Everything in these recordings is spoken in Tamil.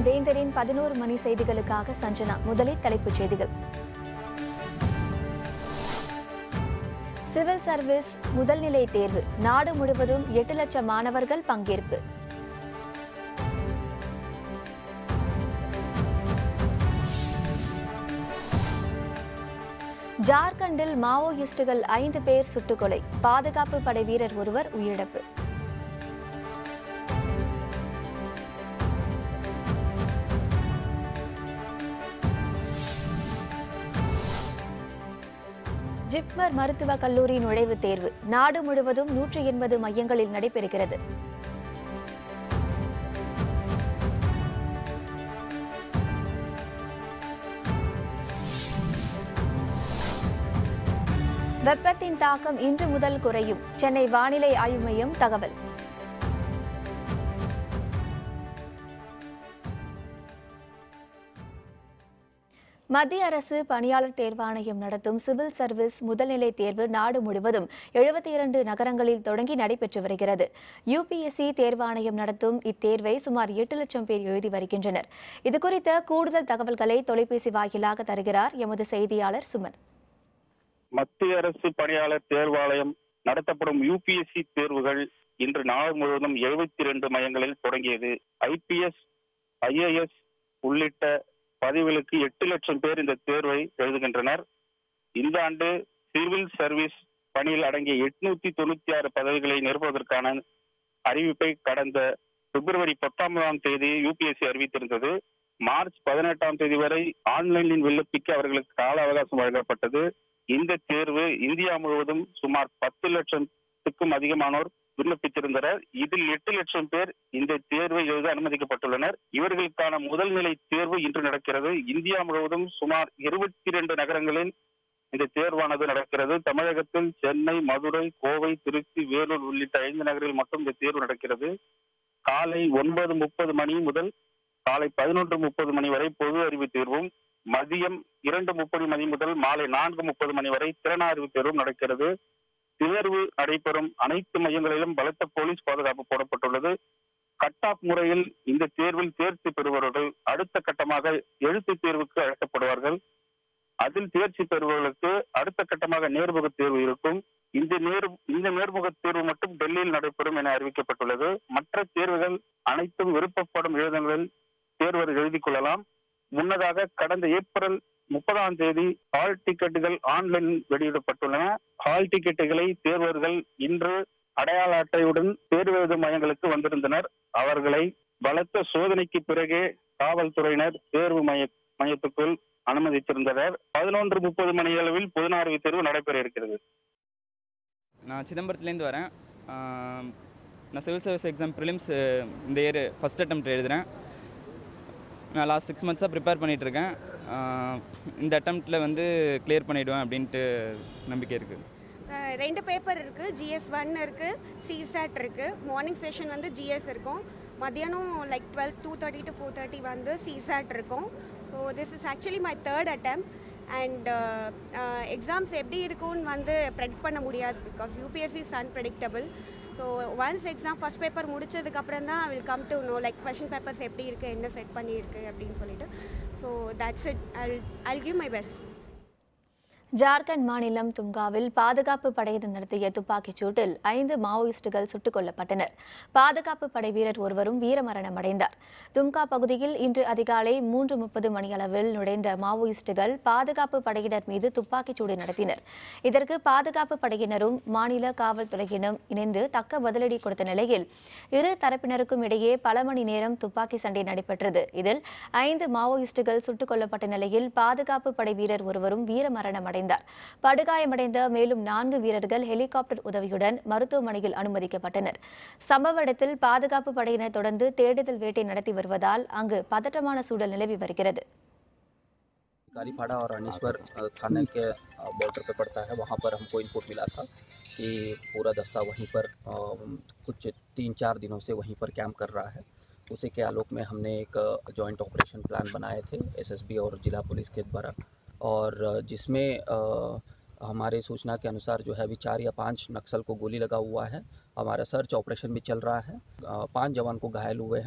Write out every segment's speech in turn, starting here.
வேந்தரின் பதினோரு மணி செய்திகளுக்காக சஞ்சனா முதலில் தலைப்புச் செய்திகள் சிவில் சர்வீஸ் முதல்நிலை தேர்வு நாடு முழுவதும் எட்டு லட்சம் மாணவர்கள் பங்கேற்பு ஜார்க்கண்டில் மாவோயிஸ்டுகள் ஐந்து பேர் சுட்டுக்கொலை பாதுகாப்பு படை வீரர் ஒருவர் உயிரிழப்பு ஜிப்மர் மருத்துவக் கல்லூரி நுழைவுத் தேர்வு நாடு முழுவதும் நூற்றி எண்பது மையங்களில் நடைபெறுகிறது வெப்பத்தின் தாக்கம் இன்று முதல் குறையும் சென்னை வானிலை ஆய்வு மையம் தகவல் மத்திய அரசு பணியாளர் தேர்வாணையம் நடத்தும் சிவில் சர்வீஸ் முதல்நிலை தேர்வு நாடு முழுவதும் எழுபத்தி இரண்டு நகரங்களில் தொடங்கி நடைபெற்று வருகிறது யுபிஎஸ்சி தேர்வாணையம் நடத்தும் இத்தேர்வை சுமார் எட்டு லட்சம் பேர் எழுதி வருகின்றனர் இதுகுறித்த கூடுதல் தகவல்களை தொலைபேசி வாயிலாக தருகிறார் எமது செய்தியாளர் சுமன் மத்திய அரசு பணியாளர் தேர்வாலயம் நடத்தப்படும் யூபிஎஸ்சி தேர்வுகள் இன்று நாடு முழுவதும் எழுபத்தி இரண்டு மையங்களில் தொடங்கியது ஐபிஎஸ் ஐஏஎஸ் உள்ளிட்ட பதவிகளுக்கு எட்டு லட்சம் பேர் இந்த தேர்வை எழுதுகின்றனர் இந்த ஆண்டு சிவில் சர்வீஸ் பணியில் அடங்கிய எட்நூத்தி தொண்ணூத்தி ஆறு பதவிகளை நிரப்புவதற்கான அறிவிப்பை கடந்த பிப்ரவரி பத்தொன்பதாம் தேதி யூபிஎஸ்சி அறிவித்திருந்தது மார்ச் பதினெட்டாம் தேதி வரை ஆன்லைனில் விண்ணப்பிக்க அவர்களுக்கு கால அவகாசம் வழங்கப்பட்டது இந்த தேர்வு இந்தியா முழுவதும் சுமார் பத்து லட்சத்துக்கும் அதிகமானோர் விண்ணப்பித்திருந்தனர் இதில் எட்டு லட்சம் பேர் இந்த தேர்வை எழுத அனுமதிக்கப்பட்டுள்ளனர் இவர்களுக்கான முதல் நிலை தேர்வு இன்று நடக்கிறது இந்தியா முழுவதும் சுமார் இருபத்தி இரண்டு நகரங்களில் இந்த தேர்வானது நடக்கிறது தமிழகத்தில் சென்னை மதுரை கோவை திருச்சி வேலூர் உள்ளிட்ட ஐந்து நகரில் மட்டும் இந்த தேர்வு நடக்கிறது காலை ஒன்பது முப்பது மணி முதல் காலை பதினொன்று முப்பது மணி வரை பொது அறிவு தேர்வும் மதியம் இரண்டு முப்பது மணி முதல் மாலை நான்கு முப்பது மணி வரை திறனாய்வு தேர்வும் நடக்கிறது தேர்வு நடைபெறும் அனைத்து மையங்களிலும் பலத்த போலீஸ் பாதுகாப்பு போடப்பட்டுள்ளது கட் ஆஃப் முறையில் இந்த தேர்வில் தேர்ச்சி பெறுபவர்கள் அடுத்த கட்டமாக எழுத்து தேர்வுக்கு அழைக்கப்படுவார்கள் அதில் தேர்ச்சி பெறுபவர்களுக்கு அடுத்த கட்டமாக நேர்முக தேர்வு இருக்கும் இந்த நேர் இந்த நேர்முக தேர்வு மட்டும் டெல்லியில் நடைபெறும் என அறிவிக்கப்பட்டுள்ளது மற்ற தேர்வுகள் அனைத்தும் விருப்பப்படும் எழுதங்களில் தேர்வர் எழுதிக் கொள்ளலாம் முன்னதாக கடந்த ஏப்ரல் முப்பதாம் தேதி ஹால் டிக்கெட்டுகள் ஆன்லைன் வெளியிடப்பட்டுள்ளன ஹால் டிக்கெட்டுகளை தேர்வர்கள் இன்று அடையாள அட்டையுடன் தேர்வு எழுதும் மையங்களுக்கு வந்திருந்தனர் அவர்களை பலத்த சோதனைக்கு பிறகே காவல்துறையினர் தேர்வு மைய மையத்துக்குள் அனுமதித்திருந்தனர் பதினொன்று முப்பது மணி அளவில் பொதுநறிவு தேர்வு நடைபெற இருக்கிறது நான் சிதம்பரத்துலேருந்து வரேன் ஆம், நான் சிவில் சர்வீஸ் எக்ஸாம் ப்ரிலிம்ஸ் இந்த இயர் ஃபஸ்ட் attempt எழுதுகிறேன் நான் லாஸ்ட் சிக்ஸ் மந்த்ஸாக ப்ரிப்பேர் பண்ணிகிட்ருக்கேன் இந்த அட்டம்ப்டில் வந்து கிளியர் பண்ணிவிடுவேன் அப்படின்ட்டு நம்பிக்கை இருக்குது அஹ் ரெண்டு பேப்பர் இருக்குது ஜிஎஸ் ஒன் இருக்குது சிசேட் இருக்குது மார்னிங் செஷன் வந்து ஜிஎஸ் இருக்கும் மத்தியானம் like twelve two thirty to four thirty வந்து சிசேட் இருக்கும் so this is actually my third attempt and exams எப்படி இருக்கும்னு வந்து ப்ரெடிக்ட் பண்ண முடியாது because UPSC is unpredictable so once exam first paper முடிச்சதுக்கப்புறம் தான் will come to know like question papers எப்படி இருக்குது என்ன செட் பண்ணியிருக்கு அப்படின்னு சொல்லிட்டு so that's it I I give my best Jharkhand மாநிலம் தும்காவில் பாதுகாப்பு படையினர் நடத்திய துப்பாக்கிச் சூட்டில் ஐந்து மாவோயிஸ்டுகள் சுட்டுக் கொல்லப்பட்டனர் பாதுகாப்பு படை வீரர் ஒருவரும் வீரமரணம் அடைந்தார் தும்கா பகுதியில் இன்று அதிகாலை மூன்று முப்பது மணியளவில் நுழைந்த மாவோயிஸ்டுகள் பாதுகாப்பு படையினர் மீது துப்பாக்கிச் சூடு நடத்தினர் இதற்கு பாதுகாப்பு படையினரும் மாநில காவல்துறையினரும் இணைந்து தக்க பதிலடி கொடுத்த நிலையில் இரு தரப்பினருக்கும் இடையே பல மணி நேரம் துப்பாக்கி சண்டை நடைபெற்றது இதில் ஐந்து மாவோயிஸ்டுகள் சுட்டுக் கொல்லப்பட்ட நிலையில் பாதுகாப்பு படை வீரர் ஒருவரும் வீரமரணம் அடைந்தார் படுகாயமடைந்த மேலும் நான்கு வீரர்கள் ஹெலிகாப்டர் உதவியுடன் மருத்துவமனையில் அனுமதிக்கப்பட்டனர் சம்பவ இடத்தில் பாதுகாப்பு படையினர் தொடர்ந்து தேடுதல் வேட்டை நடத்தி வருவதால் அங்கு பதற்றமான சூழல் நிலவி வருகிறது कालीपाड़ा और अनीश्वर अ, थाने के बॉर्डर पे पड़ता है वहाँ पर हमको इनपुट मिला था कि पूरा दस्ता वहीं पर अ, कुछ तीन चार दिनों से वहीं पर कैंप कर रहा है उसी के आलोक में हमने एक जॉइंट ऑपरेशन प्लान बनाए थे एसएसबी और जिला पुलिस के द्वारा और अ, जिसमें अ, हमारे सूचना के अनुसार जो है अभी चार या पांच नक्सल को गोली लगा हुआ है हमारा सर्च ऑपरेशन भी चल रहा है अ, पांच जवान को घायल हुए हैं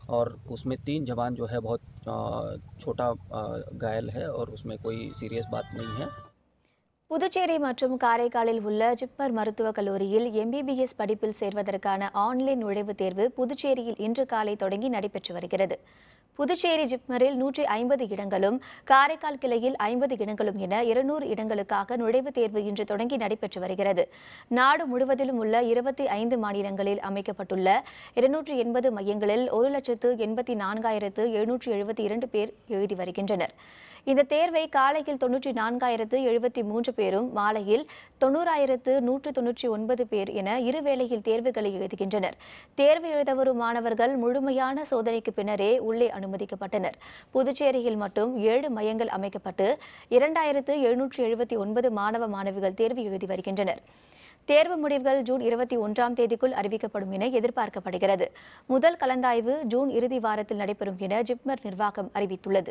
और उसमें तीन जवान जो है बहुत अ, छोटा अ, घायल है और उसमें कोई सीरियस बात नहीं है புதுச்சேரி மற்றும் காரைக்காலில் உள்ள ஜிப்மர் மருத்துவக் கல்லூரியில் எம்பிபிஎஸ் படிப்பில் சேர்வதற்கான ஆன்லைன் நுழைவுத் தேர்வு புதுச்சேரியில் இன்று காலை தொடங்கி நடைபெற்று வருகிறது புதுச்சேரி ஜிப்மரில் நூற்றி ஐம்பது இடங்களும் காரைக்கால் கிளையில் ஐம்பது இடங்களும் என இருநூறு இடங்களுக்காக நுழைவுத் தேர்வு இன்று தொடங்கி நடைபெற்று வருகிறது நாடு முழுவதிலும் உள்ள இருபத்தி ஐந்து மாநிலங்களில் அமைக்கப்பட்டுள்ள இருநூற்றி எண்பது மையங்களில் ஒரு லட்சத்து எண்பத்தி நான்காயிரத்து எழுநூற்றி எழுபத்தி இரண்டு பேர் எழுதி வருகின்றனர் இந்த தேர்வை காலையில் தொன்னூற்றி நான்காயிரத்து எழுபத்தி மூன்று பேரும் மாலையில் தொண்ணூறாயிரத்து நூற்று தொன்னூற்றி ஒன்பது பேர் என இருவேளையில் தேர்வுகளை எழுதுகின்றனர் தேர்வு எழுத வரும் மாணவர்கள் முழுமையான சோதனைக்கு பின்னரே உள்ளே அனுமதிக்கப்பட்டனர் புதுச்சேரியில் மட்டும் ஏழு மையங்கள் அமைக்கப்பட்டு இரண்டாயிரத்து எழுநூற்றி எழுபத்தி ஒன்பது மாணவ மாணவிகள் தேர்வு எழுதி வருகின்றனர் தேர்வு முடிவுகள் ஜூன் இருபத்தி ஒன்றாம் தேதிக்குள் அறிவிக்கப்படும் என எதிர்பார்க்கப்படுகிறது முதல் கலந்தாய்வு ஜூன் இறுதி வாரத்தில் நடைபெறும் என ஜிப்மர் நிர்வாகம் அறிவித்துள்ளது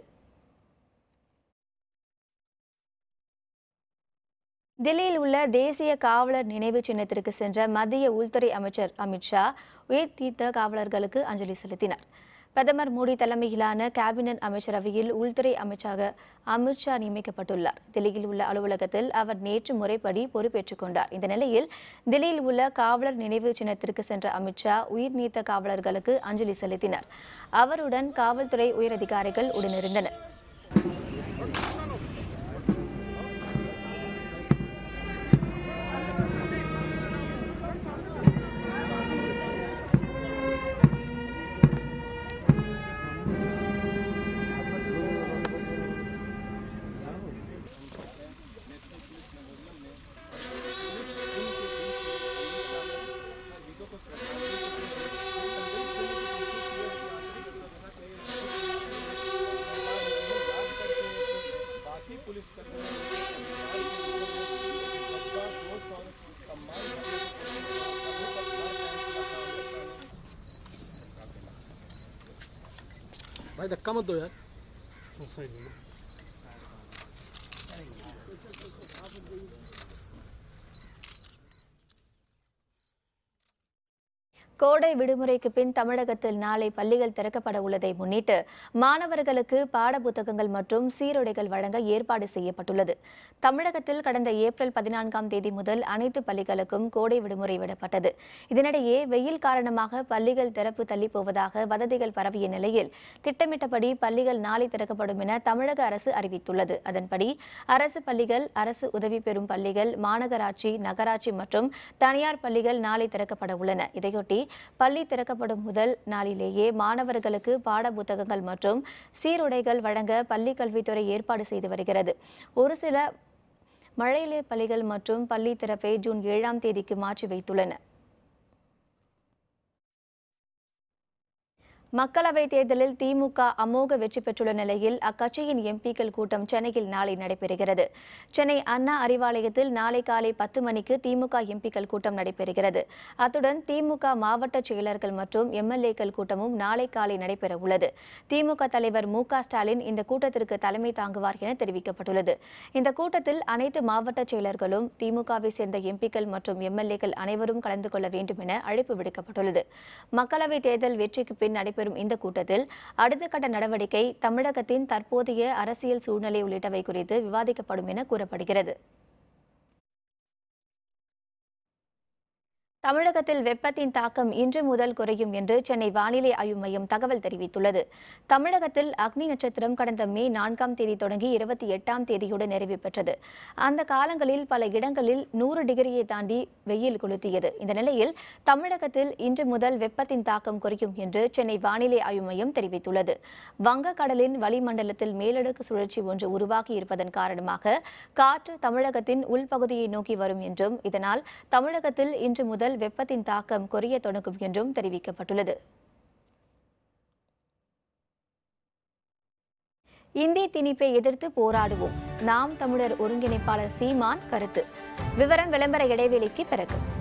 தில்லியில் உள்ள தேசிய காவலர் நினைவு சின்னத்திற்கு சென்ற மத்திய உள்துறை அமைச்சர் அமித்ஷா உயிர் தீர்த்த காவலர்களுக்கு அஞ்சலி செலுத்தினார் பிரதமர் மோடி தலைமையிலான கேபினட் அமைச்சரவையில் உள்துறை அமைச்சராக அமித்ஷா நியமிக்கப்பட்டுள்ளார் தில்லியில் உள்ள அலுவலகத்தில் அவர் நேற்று முறைப்படி பொறுப்பேற்றுக் கொண்டார் இந்த நிலையில் தில்லியில் உள்ள காவலர் நினைவு சின்னத்திற்கு சென்ற அமித்ஷா உயிர் நீத்த காவலர்களுக்கு அஞ்சலி செலுத்தினார் அவருடன் காவல்துறை உயரதிகாரிகள் உடனிருந்தனர் भाई धक्का मत दो यार கோடை விடுமுறைக்கு பின் தமிழகத்தில் நாளை பள்ளிகள் திறக்கப்பட உள்ளதை முன்னிட்டு மாணவர்களுக்கு பாட புத்தகங்கள் மற்றும் சீருடைகள் வழங்க ஏற்பாடு செய்யப்பட்டுள்ளது தமிழகத்தில் கடந்த ஏப்ரல் பதினான்காம் தேதி முதல் அனைத்து பள்ளிகளுக்கும் கோடை விடுமுறை விடப்பட்டது இதனிடையே வெயில் காரணமாக பள்ளிகள் திறப்பு தள்ளி போவதாக வதந்திகள் பரவிய நிலையில் திட்டமிட்டபடி பள்ளிகள் நாளை திறக்கப்படும் என தமிழக அரசு அறிவித்துள்ளது அதன்படி அரசு பள்ளிகள் அரசு உதவி பெறும் பள்ளிகள் மாநகராட்சி நகராட்சி மற்றும் தனியார் பள்ளிகள் நாளை திறக்கப்பட உள்ளன இதையொட்டி பள்ளி திறக்கப்படும் முதல் நாளிலேயே மாணவர்களுக்கு பாட புத்தகங்கள் மற்றும் சீருடைகள் வழங்க பள்ளி கல்வித்துறை ஏற்பாடு செய்து வருகிறது ஒரு சில மழையிலே பள்ளிகள் மற்றும் பள்ளி திறப்பை ஜூன் ஏழாம் தேதிக்கு மாற்றி வைத்துள்ளன மக்களவைத் தேர்தலில் திமுக அமோக வெற்றி பெற்றுள்ள நிலையில் அக்கட்சியின் எம்பிக்கள் கூட்டம் சென்னையில் நாளை நடைபெறுகிறது சென்னை அண்ணா அறிவாலயத்தில் நாளை காலை பத்து மணிக்கு திமுக எம்பிக்கள் கூட்டம் நடைபெறுகிறது அத்துடன் திமுக மாவட்ட செயலர்கள் மற்றும் எம்எல்ஏக்கள் கூட்டமும் நாளை காலை நடைபெற உள்ளது திமுக தலைவர் மு க ஸ்டாலின் இந்த கூட்டத்திற்கு தலைமை தாங்குவார் என தெரிவிக்கப்பட்டுள்ளது இந்த கூட்டத்தில் அனைத்து மாவட்ட செயலர்களும் திமுகவை சேர்ந்த எம்பிக்கள் மற்றும் எம்எல்ஏக்கள் அனைவரும் கலந்து கொள்ள வேண்டும் என அழைப்பு விடுக்கப்பட்டுள்ளது மக்களவைத் தேர்தல் வெற்றிக்கு பின் நடைபெறும் இந்த கூட்டத்தில் அடுத்த கட்ட நடவடிக்கை தமிழகத்தின் தற்போதைய அரசியல் சூழ்நிலை உள்ளிட்டவை குறித்து விவாதிக்கப்படும் என கூறப்படுகிறது தமிழகத்தில் வெப்பத்தின் தாக்கம் இன்று முதல் குறையும் என்று சென்னை வானிலை ஆய்வு மையம் தகவல் தெரிவித்துள்ளது தமிழகத்தில் அக்னி நட்சத்திரம் கடந்த மே நான்காம் தேதி தொடங்கி இருபத்தி எட்டாம் தேதியுடன் நிறைவு பெற்றது அந்த காலங்களில் பல இடங்களில் நூறு டிகிரியை தாண்டி வெயில் கொளுத்தியது இந்த நிலையில் தமிழகத்தில் இன்று முதல் வெப்பத்தின் தாக்கம் குறையும் என்று சென்னை வானிலை ஆய்வு மையம் தெரிவித்துள்ளது வங்கக்கடலின் வளிமண்டலத்தில் மேலடுக்கு சுழற்சி ஒன்று உருவாகி இருப்பதன் காரணமாக காற்று தமிழகத்தின் உள்பகுதியை நோக்கி வரும் என்றும் இதனால் தமிழகத்தில் இன்று முதல் வெப்பத்தின் தாக்கம் குறைய தொடங்கும் என்றும் தெரிவிக்கப்பட்டுள்ளது இந்தி திணிப்பை எதிர்த்து போராடுவோம் நாம் தமிழர் ஒருங்கிணைப்பாளர் சீமான் கருத்து விவரம் விளம்பர இடைவெளிக்கு பிறகு